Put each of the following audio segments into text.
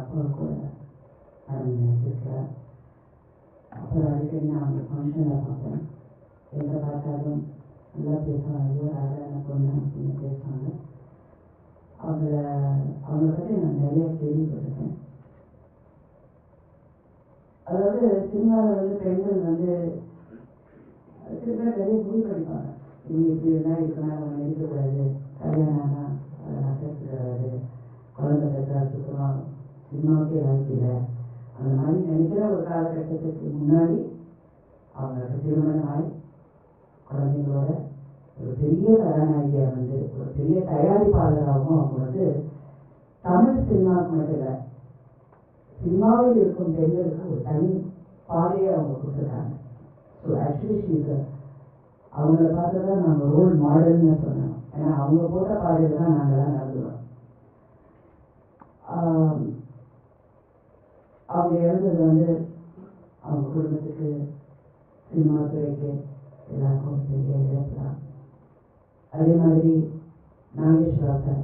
அப்பா கூட படம் நடிச்சிருக்கிறார் அப்புறம் அடிக்கடி நான் அவங்க ஃபங்க்ஷனில் பார்ப்பேன் எங்கே பார்த்தாலும் நல்லா பேசுவாங்க ஐயோ ராஜான பொண்ணு அப்படின்னு பேசுவாங்க அவங்கள அவங்கள பற்றி நான் நிறைய கேள்விப்பட்டிருக்கேன் அதாவது சினிமாவில் வந்து பெண்கள் வந்து சில பேர் நிறைய முடிவு பண்ணிப்பாங்க இவங்க இப்படி இருந்தால் இருக்கணும் அவங்க நினைக்கக்கூடாது கல்யாணம் ஆனால் அசைக்கூடாது குழந்தை பெற்றா சுத்தமாக சினிமாவுக்கே வாழ்க்கையில் அந்த மாதிரி நினைக்கிற ஒரு காலகட்டத்துக்கு முன்னாடி அவங்களுக்கு திருமணம் ஆகி குழந்தைங்களோட ஒரு பெரிய கதாநாயகியாக வந்து ஒரு பெரிய தயாரிப்பாளராகவும் அவங்க வந்து தமிழ் சினிமாவுக்கு மட்டும் இல்லை சினிமாவில் இருக்கும் பெண்களுக்கு ஒரு தனி பாதையை அவங்க கொடுத்துருக்காங்க ஸோ ஆக்சுவலி ஷீஸ் அவங்கள பார்த்து தான் நாங்கள் ரோல் மாடல்னு சொன்னோம் ஏன்னா அவங்க போட்ட பாதையில் தான் நாங்கள்லாம் நடந்துக்கிறோம் ஆம், அவங்க இறந்தது வந்து அவங்க குடும்பத்துக்கு சினிமா துறைக்கு எல்லாருக்கும் பெரிய இழப்பு தான் அதே மாதிரி நாகேஸ்வரா சார்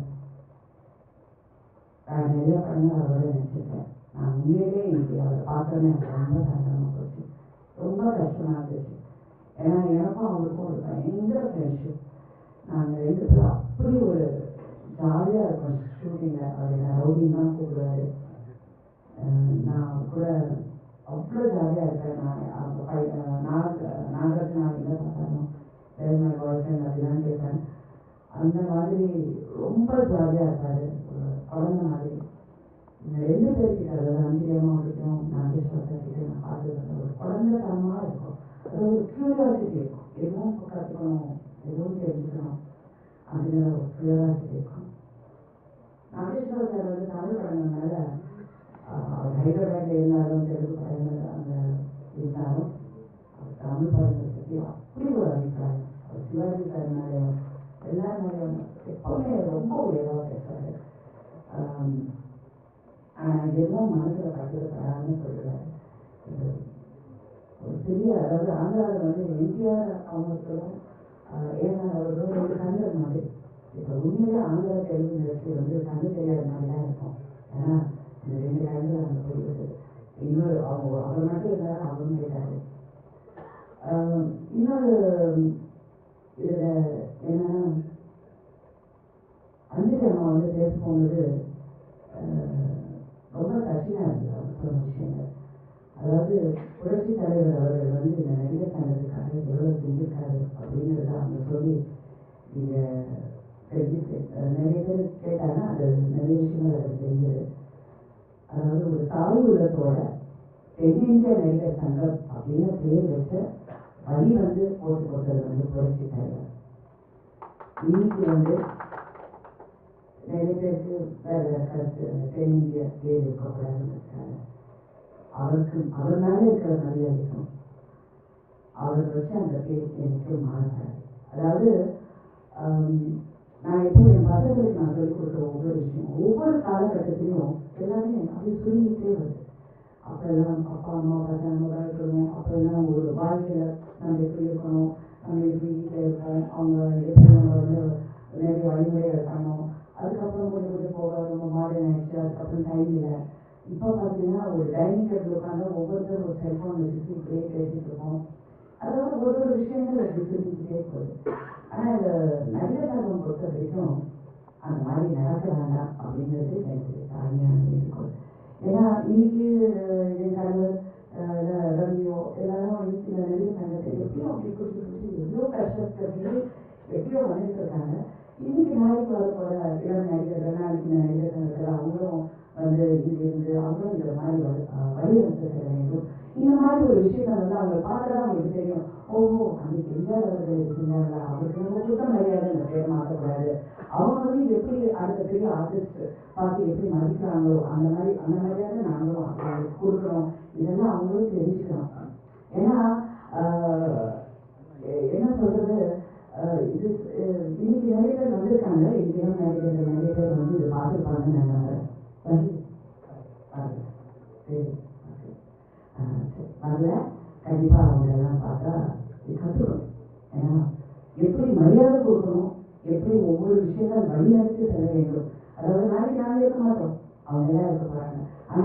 நான் நிறைய படங்கள் அவரோட நடிச்சிருக்கேன் நான் உண்மையிலே இன்னைக்கு அவரை பார்த்தோன்னே எனக்கு ரொம்ப சங்கடமாக போச்சு ரொம்ப கஷ்டமாக இருந்துச்சு ஏன்னா எனக்கும் அவருக்கும் ஒரு பயங்கர ஃப்ரெண்ட்ஷிப் நாங்கள் ரெண்டு பேரும் அப்படி ஒரு ஜாலியாக இருப்போம் ஷூட்டிங்கில் அவர் என்ன ரவுடின்னு தான் கூப்பிடுவாரு அஹ் நான் அவர் கூட அவ்வளோ ஜாலியாக இருப்பேன் நான் அவங்க பை நாக நாகரத்னா எங்கே பார்த்தாலும் வேறு மாதிரி பாய் ஃப்ரெண்ட் அப்படிலாம் கேட்பேன் அந்த மாதிரி ரொம்ப ஜாலியாக இருப்பார் ஒரு குழந்தை மாதிரி இந்த ரெண்டு பேர்கிட்ட அதாவது அஞ்சிலியமாக இருக்கட்டும் நாகேஸ்வர கிட்ட நான் பார்த்தது ஒரு குழந்தைத்தனமாக இருக்கும் அது ஒரு க்யூரியாசிட்டி இருக்கும் எதுவும் கற்றுக்கணும் எதுவும் தெரிஞ்சுக்கணும் அப்படிங்கிற ஒரு க்யூரியாசிட்டி இருக்கும் நாகேஸ்வர சார் வந்து தமிழ் படங்கள்னால ஆஹ், அவர் ஹைதராபாத்ல இருந்தாலும் தெலுங்கு படங்கள் அங்கே இருந்தாலும் அவர் தமிழ் படத்தை பற்றி அப்படி ஒரு அபிப்பிராயம் அவர் சிவாஜி சார் மேலேயும் எல்லார் மேலேயும் எப்பவுமே ரொம்ப உயர்வாக பேசுவார் ஆனால் எதுவும் மனசில் கட்டுப்படாதுன்னு சொல்லுவார் இது ஒரு பெரிய அதாவது ஆந்திராவில் வந்து எம்ஜிஆர் அவங்களுக்கும் ஏன்னா அவர்களும் ஒரு கண்ணர் மாதிரி இப்போ உண்மையிலே ஆந்திரா தெலுங்கு இண்டஸ்ட்ரி வந்து கண்ணு தெரியாத மாதிரி தான் இருக்கும் ஏன்னா இந்த ரெண்டு கண்ணில் அங்கே போயிடுது இன்னொரு அவங்க அவர் மட்டும் இருந்தாலும் அவரும் கேட்டாரு ஆஹ் இன்னொரு இதில் என்னன்னா அஞ்சலி அம்மா வந்து பேச போனது ஆஹ் ரொம்ப கஷ்டமாக இருந்தது அவங்க சொன்ன விஷயங்கள் அதாவது புரட்சி தலைவர் அவர்கள் வந்து இந்த நடிகர் சங்கத்துக்காக எவ்வளோ செஞ்சிருக்காரு அப்படிங்கிறத அவங்க சொல்லி நீங்கள் தெரிஞ்சு நிறைய பேர் கேட்டாங்க அது நிறைய விஷயங்கள் எனக்கு தெரிஞ்சது அதாவது ஒரு தாய் உள்ளத்தோட தென்னிந்திய நடிகர் சங்கம் அப்படின்னு பேர் வச்ச வழி வந்து போட்டு கொடுத்தது வந்து புரட்சி தலைவர் இன்னைக்கு வந்து நிறைய பேருக்கு வேற வேற கருத்து தென்னிந்திய பேர் இருக்கக்கூடாதுன்னு இருக்காங்க அவருக்கு அவர் மேல இருக்கிற மரியாதைக்கும் அவர் வச்ச அந்த பேர் எனக்கு மாறாது அதாவது ஆம், நான் எப்போ என் பசங்களுக்கு நான் சொல்லிக் கொடுக்குற ஒவ்வொரு விஷயம் ஒவ்வொரு காலகட்டத்திலையும் எல்லாமே எனக்கு அப்படியே சொல்லிக்கிட்டே வருது அப்பெல்லாம் அப்பா அம்மா பார்த்தா நம்ம வளர்க்கணும் அப்பெல்லாம் ஒரு வாழ்க்கையில நம்ம எப்படி இருக்கணும் நம்ம எப்படி வீட்டில் இருக்கோம் அவங்க எப்படி நம்ம வந்து நிறைய வழிமுறைகள் பண்ணணும் அதுக்கப்புறம் கொஞ்சம் கொஞ்சம் போக ரொம்ப மாடர்ன் ஆயிடுச்சு அதுக்கப்புறம் டைம் இல்லை இப்போ பார்த்தீங்கன்னா ஒரு டைனிங் டேபிள் உட்காந்து ஒவ்வொருத்தரும் ஒரு செல்ஃபோன் வச்சுட்டு இப்படியே பேசிட்டு இருக்கோம் அதாவது ஒரு ஒரு விஷயங்கள் அப்படி சொல்லிக்கிட்டே போகுது ஆனால் இந்த நடிகர் சங்கம் பொறுத்த வரைக்கும் அந்த மாதிரி நடக்க வேண்டாம் அப்படிங்கிறது எனக்கு தாழ்மையான வேண்டுகோள் ஏன்னா இன்னைக்கு அஹ், என் கணவர் அஹ், ர- ரவியோ எல்லாரும் இன்னைக்கு இந்த நடிகர் சங்கத்தை எப்படியோ அப்படி குடிச்சு குடிச்சு எவ்வளோ கஷ்டப்பட்டு எப்படியோ வந்துட்டு இருக்காங்க இன்னைக்கு நாளைக்கு வர போற இளம் நடிகர்கள் நாளைக்கு இந்த நடிகர் சங்கத்தில் அவங்களும் வந்து இங்கிருந்து அவங்களும் இந்த மாதிரி வழி- அஹ், வழிவகுத்து செல்ல வேண்டும் இந்த மாதிரி ஒரு விஷயத்தை வந்து அவங்க பார்த்தா அவங்களுக்கு தெரியும் ஓஹோ அன்னைக்கு எம்ஜிஆர் அவர்கள் இருந்தாங்களா அவருக்கு நம்ம சுத்த மரியாதை இந்த பேர் மாற்றக்கூடாது அவங்க வந்து எப்படி அடுத்த பெரிய ஆர்டிஸ்ட் பார்த்து எப்படி மதிக்கிறாங்களோ அந்த மாதிரி அந்த மரியாதை நாங்களும் அவங்களுக்கு கொடுக்கணும் இதெல்லாம் அவங்களும் தெரிஞ்சுக்கணும் ஏன்னா ஆஹ், எ- என்ன சொல்றது ஆஹ், இது அஹ், இன்னைக்கு நிறைய பேர் வந்திருக்காங்க இந்தியாவும் நடிகர்கள் நிறைய பேர் வந்து இது பார்த்துருப்பாங்கன்னு நான் நம்புறேன் வரி. பாருங்க. சரி ஓகே ஆஹ் சரி, வரல கண்டிப்பா அவங்க எல்லாம் பார்த்தா இது கற்றுக்கணும் ஏன்னா எப்படி மரியாதை கொடுக்கணும் எப்படி ஒவ்வொரு விஷயத்த வழிநடத்தி செல்ல வேண்டும் அதாவது நாளைக்கு நாங்கள் இருக்க மாட்டோம் அவங்க எல்லாம் இருக்க போறாங்க ஆனா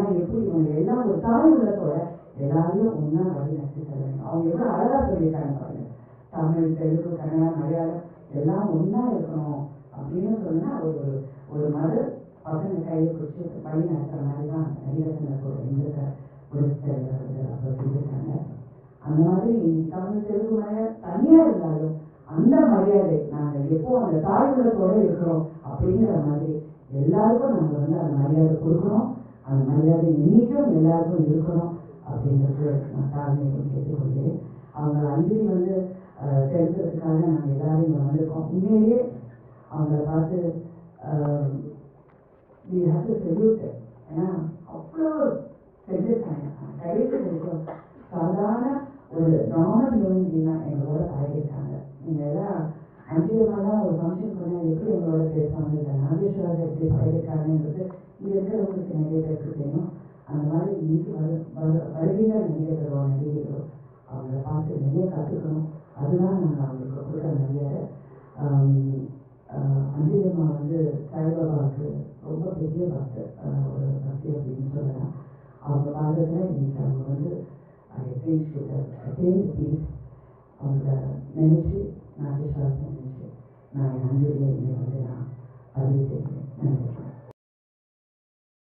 அதெல்லாம் ஒரு தாய் உள்ளத்தோட எல்லாரையும் ஒன்றா வழி நடத்தி செல்ல வேண்டும் அவங்க எவ்வளோ அழகாக சொல்லியிருக்காங்க பாருங்க தமிழ் தெலுங்கு கன்னடா மலையாளம் எல்லாம் ஒன்றா இருக்கணும் அப்படின்னு சொன்னா ஒரு ஒரு மதர் பசங்க கையை பிடிச்சி வழி நடத்துற மாதிரி தான் நடிகர் சங்கத்தோட எங்களுக்கு பொருட்கள் வந்து அப்போ செஞ்சுருக்காங்க அந்த மாதிரி தமிழ் தெலுங்கு மலையாளம் தனியாக இருந்தாலும் அந்த மரியாதை நாங்கள் எப்போ அந்த தாய் உள்ளத்தோட இருக்கிறோம் அப்படிங்கிற மாதிரி எல்லாருக்கும் நாங்கள் வந்து அந்த மரியாதை கொடுக்கணும் அந்த மரியாதை இன்னைக்கும் எல்லாருக்கும் இருக்கணும் அப்படிங்கிறது நான் தாழ்மையை கேட்டுக்கொள்கிறேன் அவங்க அஞ்சலி வந்து அஹ், செலுத்துறதுக்காக நாங்கள் எல்லாரும் இங்கே வந்திருக்கோம் உண்மையிலேயே அவங்கள பார்த்து வி ஹேவ் டு செல்யூட் ஏன்னா அவ்வளோ செஞ்சிருக்காங்க கடைசி வரைக்கும் சாதாரண ஒரு நார்மல் ஹியூமன் பீங்கா எங்களோட பழகிருக்காங்க நீங்கள் எல்லாம் அஞ்சு நாளாக ஒரு ஃபங்க்ஷன் பண்ணால் எப்படி எங்களோட பேசுவாங்க இல்லை நாகேஸ்வராஜ் எப்படி பழகிருக்காங்கன்றது இங்கே இருக்கிறவங்களுக்கு நிறைய பேருக்கு தெரியும் அந்த மாதிரி இன்னைக்கு வரு வரு வருகின்ற நடிகர்களோ நடிகைகளோ அவங்கள பார்த்து நிறைய கற்றுக்கணும் அதுதான் நாங்கள் அவங்களுக்கு கொடுக்குற மரியாதை ஆம், ஆஹ் அஞ்சலியம்மா வந்து சாய்பாபாவுக்கு ரொம்ப பெரிய பக்தி ஆஹ் ஒரு பக்தி அப்படின்னு சொல்லலாம் அவங்க பாதத்தில் இன்னைக்கு அவங்க வந்து ஐ திங்க் அட்டைன் பீஸ் அவங்க நினைச்சு நாகேஸ்வரத்தை நினைச்சு நான் என் அஞ்சலியை இன்னைக்கு வந்து நான் பதிவு செய்கிறேன் நன்றி